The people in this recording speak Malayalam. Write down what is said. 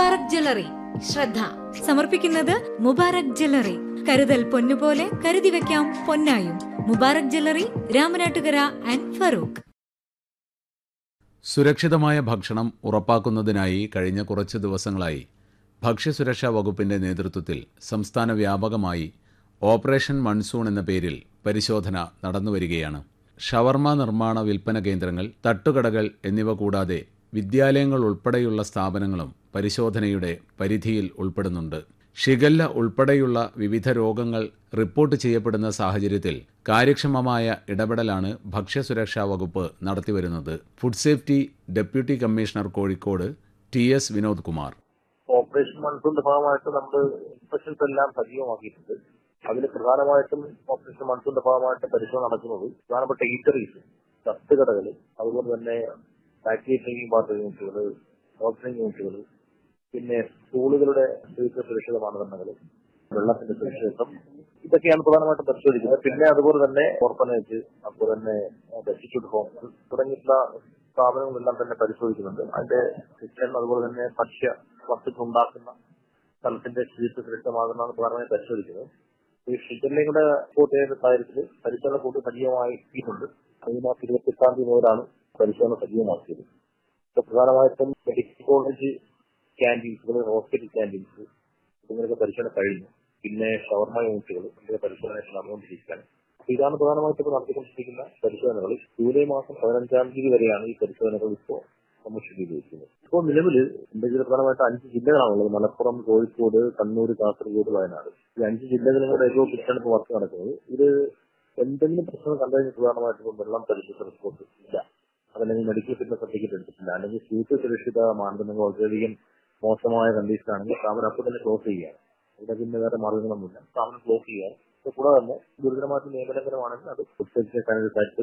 മുബാറക് ജ്വല്ലറി ശ്രദ്ധ സമർപ്പിക്കുന്നത് മുബാറക് ജ്വല്ലറി കരുതൽ പൊന്നുപോലെ കരുതി വെക്കാം പൊന്നായും മുബാറക് ജ്വല്ലറി രാമനാട്ടുകര ആൻഡ് ഫറൂഖ് സുരക്ഷിതമായ ഭക്ഷണം ഉറപ്പാക്കുന്നതിനായി കഴിഞ്ഞ കുറച്ച് ദിവസങ്ങളായി ഭക്ഷ്യസുരക്ഷാ വകുപ്പിന്റെ നേതൃത്വത്തിൽ സംസ്ഥാന വ്യാപകമായി ഓപ്പറേഷൻ മൺസൂൺ എന്ന പേരിൽ പരിശോധന നടന്നുവരികയാണ് ഷവർമ നിർമ്മാണ വിൽപ്പന കേന്ദ്രങ്ങൾ തട്ടുകടകൾ എന്നിവ കൂടാതെ വിദ്യാലയങ്ങൾ ഉൾപ്പെടെയുള്ള സ്ഥാപനങ്ങളും പരിശോധനയുടെ പരിധിയിൽ ഉൾപ്പെടുന്നുണ്ട് ഷിഗല്ല ഉൾപ്പെടെയുള്ള വിവിധ രോഗങ്ങൾ റിപ്പോർട്ട് ചെയ്യപ്പെടുന്ന സാഹചര്യത്തിൽ കാര്യക്ഷമമായ ഇടപെടലാണ് ഭക്ഷ്യസുരക്ഷാ വകുപ്പ് നടത്തിവരുന്നത് food safety deputy commissioner Kozhikode T S Vinod Kumar operation മൺസൂണിന്റെ ഭാഗമായിട്ട് നമ്മൾ ഇൻസ്പെക്ഷൻസ് എല്ലാം സജീവമാക്കിയിട്ടുണ്ട് അതിൽ പ്രധാനമായിട്ടും ഓപ്പറേഷൻ മൺസൂണിന്റെ ഭാഗമായിട്ട് പരിശോധന നടക്കുന്നത് പ്രധാനപ്പെട്ട ഈറ്ററീസ് തട്ടുകടകൾ അതുപോലെ തന്നെ ഫാക്ടറി ട്രെയിനിങ് പാർട്ട് യൂണിറ്റുകൾ ഡോക്ടറിംഗ് യൂണിറ്റുകൾ പിന്നെ സ്കൂളുകളുടെ ശുചിത്വ സുരക്ഷിത മാനദണ്ഡങ്ങൾ വെള്ളത്തിന്റെ സുരക്ഷിതത്വം ഇതൊക്കെയാണ് പ്രധാനമായിട്ടും പരിശോധിക്കുന്നത് പിന്നെ അതുപോലെ തന്നെ ഓർഫനേജ് അതുപോലെ തന്നെ ഡെസ്റ്റിറ്റ്യൂട്ട് ഹോംസ് തുടങ്ങിയിട്ടുള്ള സ്ഥാപനങ്ങളെല്ലാം തന്നെ പരിശോധിക്കുന്നുണ്ട് അതിന്റെ കിച്ചൺ അതുപോലെ തന്നെ ഭക്ഷ്യ വസ്തുക്കൾ ഉണ്ടാക്കുന്ന സ്ഥലത്തിന്റെ ശുചിത്വ സുരക്ഷിതമാകുന്നതാണ് പ്രധാനമായും പരിശോധിക്കുന്നത് ഈ ഷിഗല്ലയും കൂടെ റിപ്പോർട്ട് ചെയ്ത സാഹചര്യത്തിൽ പരിശോധന കൂടുതൽ സജീവമായി എത്തിയിട്ടുണ്ട് ഈ മാസം ഇരുപത്തി എട്ടാം തീയതി മുതലാണ് പരിശോധന സജീവമാക്കിയത് ഇപ്പൊ പ്രധാനമായിട്ടും മെഡിക്കൽ കോളേജ് ക്യാൻറ്റീൻസുകൾ ഹോസ്പിറ്റൽ ക്യാൻറ്റീൻസ് ഇതിനൊക്കെ പരിശോധന കഴിഞ്ഞു പിന്നെ ഷവർമ യൂണിറ്റുകൾ ഇതിന്റെ പരിശോധന നടന്നുകൊണ്ടിരിക്കുകയാണ് അപ്പൊ ഇതാണ് പ്രധാനമായിട്ടും ഇപ്പോൾ നടത്തിക്കൊണ്ടിരിക്കുന്ന പരിശോധനകൾ ജൂലൈ മാസം പതിനഞ്ചാം തീയതി വരെയാണ് ഈ പരിശോധനകൾ ഇപ്പോൾ നമ്മൾ സ്ഥിരീകരിക്കുന്നത് ഇപ്പോൾ നിലവിൽ ഇന്ത്യയിൽ പ്രധാനമായിട്ട് അഞ്ച് ജില്ലകളാണുള്ളത് മലപ്പുറം കോഴിക്കോട് കണ്ണൂർ കാസർഗോഡ് വയനാട് ഈ അഞ്ച് ജില്ലകളിലും കൂടെ ഏറ്റവും പിറ്റാണ് ഇപ്പോൾ വർക്ക് നടക്കുന്നത് ഇത് എന്തെങ്കിലും പ്രശ്നം കണ്ടു കഴിഞ്ഞാൽ പ്രധാനമായിട്ടും ഇപ്പോൾ വെള്ളം പരിശോധിച്ച റിപ്പോർട്ട് ഇല്ല അതല്ലെങ്കിൽ മെഡിക്കൽ ഫിറ്റ്നസ് സർട്ടിഫിക്കറ്റ് എടുത്തിട്ടില്ല അല്ലെങ്കിൽ ശുചിത്വ സുരക്ഷിത മാനദണ്ഡങ്ങൾ വളരെയധികം മോശമായ കണ്ടീഷൻ ആണെങ്കിൽ സ്ഥാപനം അപ്പോൾ തന്നെ ക്ലോസ് ചെയ്യുകയാണ് ഇവിടെ പിന്നെ വേറെ മാർഗങ്ങളൊന്നുമില്ല സ്ഥാപനം ക്ലോസ് ചെയ്യുകയാണ് കൂടാതെ തന്നെ ഗുരുതരമായിട്ട് നിയമലംഘനമാണെങ്കിൽ അത് ഫുഡ് സേഫ്റ്റി സാനിറ്ററി